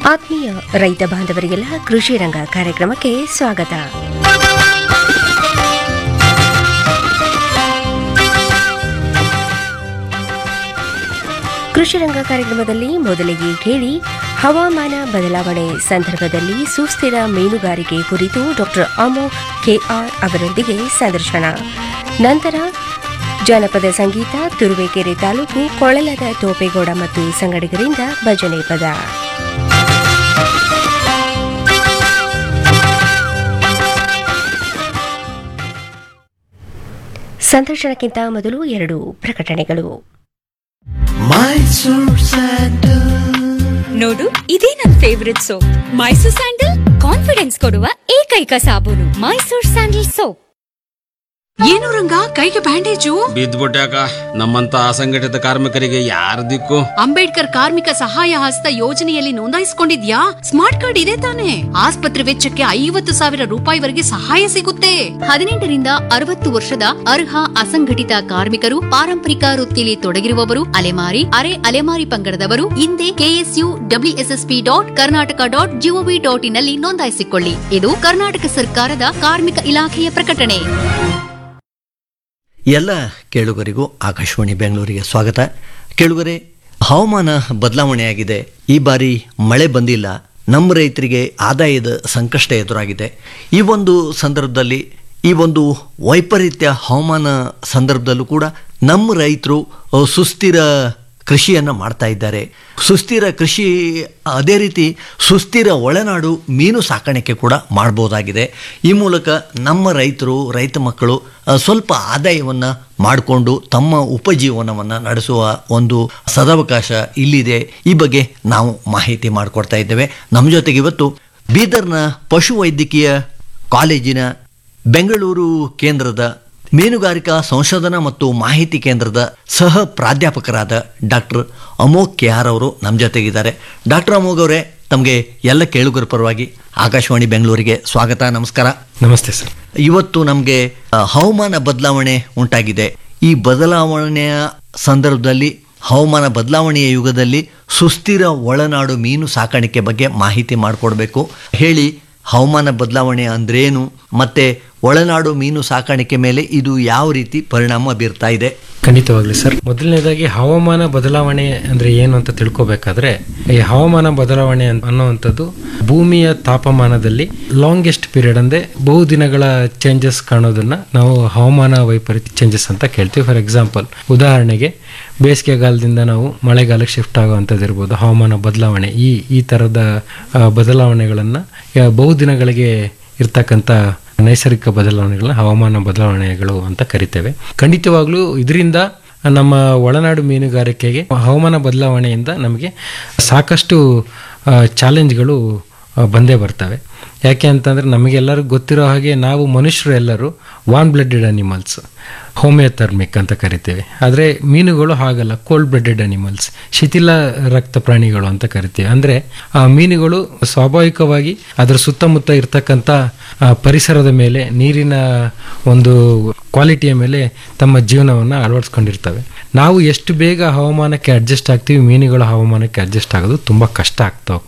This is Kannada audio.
ಆತ್ಮೀಯ ರೈತ ಬಾಂಧವರಿಗೆಲ್ಲ ಕೃಷಿ ರಂಗ ಕಾರ್ಯಕ್ರಮಕ್ಕೆ ಸ್ವಾಗತ ಕೃಷಿ ರಂಗ ಕಾರ್ಯಕ್ರಮದಲ್ಲಿ ಮೊದಲಿಗೆ ಕೇಳಿ ಹವಾಮಾನ ಬದಲಾವಣೆ ಸಂದರ್ಭದಲ್ಲಿ ಸುಸ್ಥಿರ ಮೀನುಗಾರಿಕೆ ಕುರಿತು ಡಾಕ್ಟರ್ ಅಮೋಘ್ ಕೆಆರ್ ಅವರೊಂದಿಗೆ ಸಂದರ್ಶನ ನಂತರ ಜಾನಪದ ಸಂಗೀತ ತುರುವೇಕೆರೆ ತಾಲೂಕು ಕೊಳಲದ ತೋಪೇಗೌಡ ಮತ್ತು ಸಂಗಡಿಗರಿಂದ ಭಜನೆ ಪದ ಸಂದರ್ಶನಕ್ಕಿಂತ ಮೊದಲು ಎರಡು ಪ್ರಕಟಣೆಗಳು ಮೈಸೂರ್ ಸ್ಯಾಂಡಲ್ ನೋಡು ಇದೇ ನನ್ favourite soap Mysore sandal confidence ಕೊಡುವ ಏಕೈಕ ಸಾಬೂನು ಮೈಸೂರ್ ಸ್ಯಾಂಡಲ್ ಸೋಪ್ ಏನು ರಂಗ ಕೈಗೆ ಬ್ಯಾಂಡೇಜು ಬಿದ್ದ್ಬಿಟ್ಯಾಕ ನಮ್ಮಂತ ಅಸಂಘಟಿತ ಕಾರ್ಮಿಕರಿಗೆ ಯಾರ ದಿಕ್ಕು ಅಂಬೇಡ್ಕರ್ ಕಾರ್ಮಿಕ ಸಹಾಯ ಹಸ್ತ ಯೋಜನೆಯಲ್ಲಿ ನೋಂದಾಯಿಸಿಕೊಂಡಿದ್ಯಾ ಸ್ಮಾರ್ಟ್ ಕಾರ್ಡ್ ಇದೆ ತಾನೆ ಆಸ್ಪತ್ರೆ ವೆಚ್ಚಕ್ಕೆ ಐವತ್ತು ಸಾವಿರ ರೂಪಾಯಿವರೆಗೆ ಸಹಾಯ ಸಿಗುತ್ತೆ ಹದಿನೆಂಟರಿಂದ ಅರವತ್ತು ವರ್ಷದ ಅರ್ಹ ಅಸಂಘಟಿತ ಕಾರ್ಮಿಕರು ಪಾರಂಪರಿಕ ವೃತ್ತಿಯಲ್ಲಿ ತೊಡಗಿರುವವರು ಅಲೆಮಾರಿ ಅರೆ ಅಲೆಮಾರಿ ಪಂಗಡದವರು ಹಿಂದೆ KSU WSSP dot Karnataka dot GOV dot in ನಲ್ಲಿ ನೋಂದಾಯಿಸಿಕೊಳ್ಳಿ ಇದು ಕರ್ನಾಟಕ ಸರ್ಕಾರದ ಕಾರ್ಮಿಕ ಇಲಾಖೆಯ ಪ್ರಕಟಣೆ ಎಲ್ಲ ಕೇಳುಗರಿಗೂ ಆಕಾಶವಾಣಿ ಬೆಂಗಳೂರಿಗೆ ಸ್ವಾಗತ ಕೇಳುಗರೆ ಹವಾಮಾನ ಬದಲಾವಣೆಯಾಗಿದೆ ಈ ಬಾರಿ ಮಳೆ ಬಂದಿಲ್ಲ ನಮ್ಮ ರೈತರಿಗೆ ಆದಾಯದ ಸಂಕಷ್ಟ ಎದುರಾಗಿದೆ ಈ ಒಂದು ಸಂದರ್ಭದಲ್ಲಿ ಈ ಒಂದು ವೈಪರೀತ್ಯ ಹವಾಮಾನ ಸಂದರ್ಭದಲ್ಲೂ ಕೂಡ ನಮ್ಮ ರೈತರು ಅ, ಸುಸ್ಥಿರ ಕೃಷಿಯನ್ನು ಮಾಡ್ತಾ ಇದ್ದಾರೆ ಸುಸ್ಥಿರ ಕೃಷಿ ಅದೇ ರೀತಿ ಸುಸ್ಥಿರ ಒಳನಾಡು ಮೀನು ಸಾಕಾಣಿಕೆ ಕೂಡ ಮಾಡ್ಬೋದಾಗಿದೆ ಈ ಮೂಲಕ ನಮ್ಮ ರೈತರು ರೈತ ಮಕ್ಕಳು ಅ, ಸ್ವಲ್ಪ ಆದಾಯವನ್ನು ಮಾಡಿಕೊಂಡು ತಮ್ಮ ಉಪಜೀವನವನ್ನು ನಡೆಸುವ ಒಂದು ಸದಾವಕಾಶ ಇಲ್ಲಿದೆ ಈ ಬಗ್ಗೆ ನಾವು ಮಾಹಿತಿ ಮಾಡಿಕೊಡ್ತಾ ಇದ್ದೇವೆ ನಮ್ಮ ಜೊತೆಗೆ ಇವತ್ತು ಬೀದರ್ನ ಪಶುವೈದ್ಯಕೀಯ ಕಾಲೇಜಿನ ಬೆಂಗಳೂರು ಕೇಂದ್ರದ ಮೀನುಗಾರಿಕಾ ಸಂಶೋಧನಾ ಮತ್ತು ಮಾಹಿತಿ ಕೇಂದ್ರದ ಸಹ ಪ್ರಾಧ್ಯಾಪಕರಾದ ಡಾಕ್ಟರ್ ಅಮೋಘ್ ಕೆ ಆರ್ ಅವರು ನಮ್ಮ ಜೊತೆಗಿದ್ದಾರೆ ಡಾಕ್ಟರ್ ಅಮೋಘ್ ಅವರೇ ತಮಗೆ ಎಲ್ಲ ಕೇಳುಗರ ಪರವಾಗಿ ಆಕಾಶವಾಣಿ ಬೆಂಗಳೂರಿಗೆ ಸ್ವಾಗತ ನಮಸ್ಕಾರ ನಮಸ್ತೆ ಸರ್ ಇವತ್ತು ನಮಗೆ ಆ, ಹವಾಮಾನ ಬದಲಾವಣೆ ಉಂಟಾಗಿದೆ ಈ ಬದಲಾವಣೆಯ ಸಂದರ್ಭದಲ್ಲಿ ಹವಾಮಾನ ಬದಲಾವಣೆಯ ಯುಗದಲ್ಲಿ ಸುಸ್ಥಿರ ಒಳನಾಡು ಮೀನು ಸಾಕಾಣಿಕೆ ಬಗ್ಗೆ ಮಾಹಿತಿ ಮಾಡಿಕೊಡ್ಬೇಕು ಹೇಳಿ ಹವಾಮಾನ ಬದಲಾವಣೆ ಅಂದ್ರೇನು ಮತ್ತೆ ಒಳನಾಡು ಮೀನು ಸಾಕಾಣಿಕೆ ಮೇಲೆ ಇದು ಯಾವ ರೀತಿ ಪರಿಣಾಮ ಬೀರ್ತಾ ಇದೆ ಖಂಡಿತವಾಗ್ಲಿ ಸರ್ ಮೊದಲನೇದಾಗಿ ಹವಾಮಾನ ಬದಲಾವಣೆ ಅಂದ್ರೆ ಏನು ಅಂತ ತಿಳ್ಕೊಬೇಕಾದ್ರೆ ಈ ಹವಾಮಾನ ಬದಲಾವಣೆ ಅನ್- ಅನ್ನುವಂಥದ್ದು ಭೂಮಿಯ ತಾಪಮಾನದಲ್ಲಿ ಲಾಂಗೆಸ್ಟ್ ಪೀರಿಯಡ್ ಅಂದ್ರೆ ಬಹುದಿನಗಳ ಚೇಂಜಸ್ ಕಾಣೋದನ್ನ ನಾವು ಹವಾಮಾನ ವೈಪರೀತ್ಯ ಚೇಂಜಸ್ ಅಂತ ಕೇಳ್ತೀವಿ ಫಾರ್ ಎಕ್ಸಾಂಪಲ್ ಉದಾಹರಣೆಗೆ ಬೇಸಿಗೆಗಾಲದಿಂದ ನಾವು ಮಳೆಗಾಲಕ್ಕೆ ಶಿಫ್ಟ್ ಆಗುವಂಥದ್ದು ಇರ್ಬೋದು ಹವಾಮಾನ ಬದಲಾವಣೆ ಈ ಈ ಥರದ ಆ, ಬದಲಾವಣೆಗಳನ್ನು ಆ, ಬಹುದಿನಗಳಿಗೆ ಇರ್ತಕ್ಕಂಥ ನೈಸರ್ಗಿಕ ಬದಲಾವಣೆಗಳನ್ನ ಹವಾಮಾನ ಬದಲಾವಣೆಗಳು ಅಂತ ಕರಿತೇವೆ ಖಂಡಿತವಾಗ್ಲೂ ಇದರಿಂದ ನಮ್ಮ ಒಳನಾಡು ಮೀನುಗಾರಿಕೆಗೆ ಹವಾಮಾನ ಬದಲಾವಣೆಯಿಂದ ನಮಗೆ ಸಾಕಷ್ಟು ಚಾಲೆಂಜ್ಗಳು ಬಂದೇ ಬರ್ತವೆ ಯಾಕೆ ಅಂತಂದರೆ ನಮಗೆಲ್ಲರಿಗೂ ಗೊತ್ತಿರೋ ಹಾಗೆ ನಾವು ಮನುಷ್ಯರು ಎಲ್ಲರೂ ವಾನ್ ಬ್ಲಡೆಡ್ ಅನಿಮಲ್ಸ್ ಹೋಮಿಯೋಥರ್ಮಿಕ್ ಅಂತ ಕರಿತೇವೆ ಆದರೆ ಮೀನುಗಳು ಹಾಗಲ್ಲ ಕೋಲ್ಡ್ ಬ್ಲಡೆಡ್ ಅನಿಮಲ್ಸ್ ಶಿಥಿಲ ರಕ್ತ ಪ್ರಾಣಿಗಳು ಅಂತ ಕರಿತೀವಿ ಅಂದರೆ ಆ ಮೀನುಗಳು ಸ್ವಾಭಾವಿಕವಾಗಿ ಅದರ ಸುತ್ತಮುತ್ತ ಇರ್ತಕ್ಕಂಥ ಆ, ಪರಿಸರದ ಮೇಲೆ ನೀರಿನ ಒಂದು ಕ್ವಾಲಿಟಿಯ ಮೇಲೆ ತಮ್ಮ ಜೀವನವನ್ನು ಅಳವಡಿಸ್ಕೊಂಡಿರ್ತವೆ ನಾವು ಎಷ್ಟು ಬೇಗ ಹವಾಮಾನಕ್ಕೆ ಅಡ್ಜಸ್ಟ್ ಆಗ್ತೀವಿ ಮೀನುಗಳ ಹವಾಮಾನಕ್ಕೆ ಅಡ್ಜಸ್ಟ್ ಆಗೋದು ತುಂಬ ಕಷ್ಟ ಆಗ್ತಾ ಹೋಗ್ತದೆ